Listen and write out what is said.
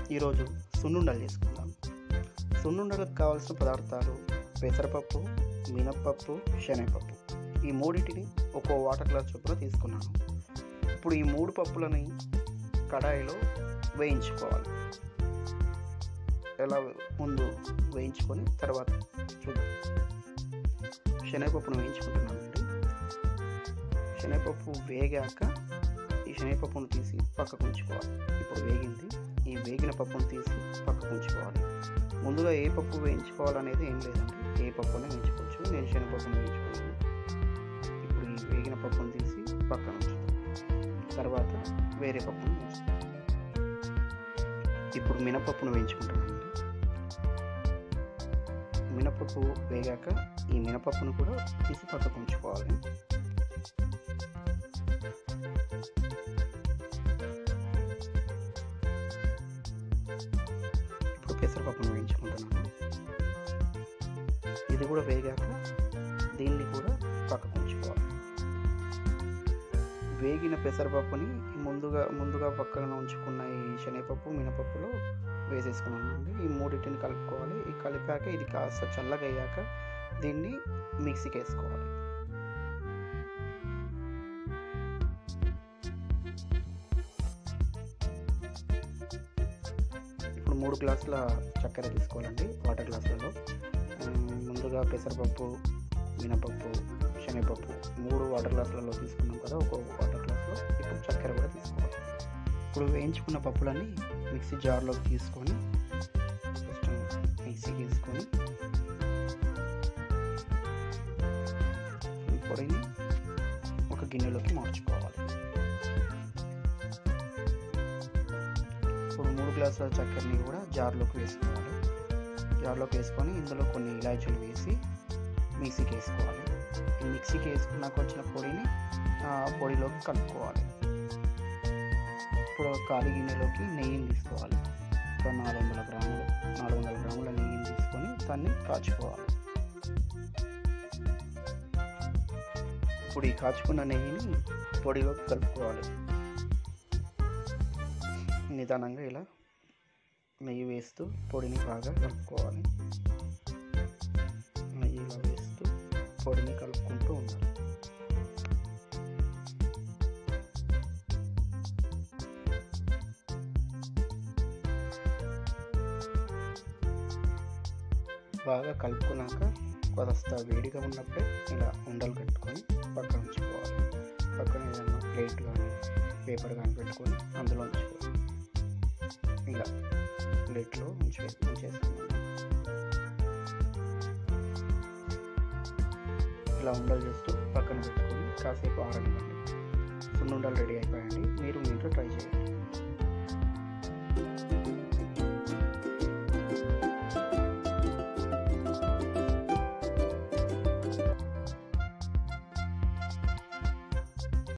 ఈరోజు సున్నుండలు చేసుకుందాం సున్నుండలకు కావాల్సిన పదార్థాలు పెసరపప్పు మినప్పప్పు శనగపప్పు ఈ మూడింటిని ఒక్కో వాటర్ గ్లాస్ చొప్పున తీసుకున్నాను ఇప్పుడు ఈ మూడు పప్పులని కడాయిలో వేయించుకోవాలి ఎలా ముందు వేయించుకొని తర్వాత చూద్దాం శనగపప్పును వేయించుకుంటున్నానండి శనగపప్పు వేగాక ఈ శనగపప్పును తీసి పక్కకు ఉంచుకోవాలి ఇప్పుడు వేగింది ఈ వేగిన పప్పును తీసి పక్కకు ఉంచుకోవాలి ముందుగా ఏ పప్పు వేయించుకోవాలనేది ఏం లేదండి ఏ పప్పునే వేయించుకోవచ్చు నేను శనగపప్పును వేయించుకున్నాను ఇప్పుడు ఈ వేగిన పప్పును తీసి పక్కన ఉంచుతాం తర్వాత వేరే పప్పును వేయించుతాం ఇప్పుడు మినపప్పును వేయించుకుంటానండి మినపప్పు వేగాక ఈ మినపప్పును కూడా తీసి పక్కకు ఉంచుకోవాలి ఇప్పుడు పెసరపప్పును వేయించుకుంటున్నాను ఇది కూడా వేగాక దీన్ని కూడా పక్కకు ఉంచుకోవాలి వేగిన పెసరపప్పుని ముందుగా ముందుగా పక్కన ఉంచుకున్న ఈ శనగపప్పు మినపప్పులో వేసేసుకున్నానండి ఈ మూడింటిని కలుపుకోవాలి ఈ కలిపాక ఇది కాస్త చల్లగా అయ్యాక దీన్ని మిక్సీకి వేసుకోవాలి ఇప్పుడు మూడు గ్లాసుల చక్కెర తీసుకోవాలండి వాటర్ గ్లాసులలో ముందుగా పెసరపప్పు మినపప్పు శనగపప్పు మూడు వాటర్ గ్లాసులలో తీసుకున్నాం కదా ఒక వాటర్ గ్లాసులో ఇప్పుడు చక్కెర కూడా తీసుకోవాలి ఇప్పుడు వేయించుకున్న పప్పులన్నీ మిక్సీ జార్లోకి తీసుకొని ఫస్ట్ మిక్సీకి వేసుకొని ఈ పొడిని ఒక గిన్నెలోకి మార్చుకోవాలి ఇప్పుడు మూడు గ్లాసుల చక్కెరని కూడా జార్లోకి వేసుకోవాలి జార్లోకి వేసుకొని ఇందులో కొన్ని ఇలాచీలు వేసి మిక్సీకి వేసుకోవాలి ఈ మిక్సీకి వేసుకున్నాక వచ్చిన పొడిని ఆ పొడిలోకి కలుపుకోవాలి ఇప్పుడు ఖాళీ గిన్నెలోకి నెయ్యిని తీసుకోవాలి ఒక నాలుగు వందల గ్రాములు నాలుగు వందల గ్రాముల నెయ్యిని తీసుకొని దాన్ని కాచుకోవాలి ఇప్పుడు ఈ కాచుకున్న నెయ్యిని పొడిలోకి కలుపుకోవాలి నిదానంగా ఇలా నెయ్యి వేస్తూ పొడిని బాగా కలుపుకోవాలి నెయ్యి ఇలా వేస్తూ పొడిని కలుపుకుంటూ ఉండాలి బాగా కలుపుకున్నాక కాస్త వేడిగా ఉన్నప్పుడే ఇలా ఉండలు కట్టుకొని పక్కన ఉంచుకోవాలి పక్కన ఏదైనా ప్లేట్ కానీ పేపర్ కానీ పెట్టుకొని అందులో ఉంచుకోవాలి ఇలా ప్లేట్లో ఉంచి ఉంచేస్తున్నాను ఇలా ఉండలు చేస్తూ పక్కన పెట్టుకొని కాసేపు ఆరనివ్వండి సున్నుండలు రెడీ అయిపోయాయండి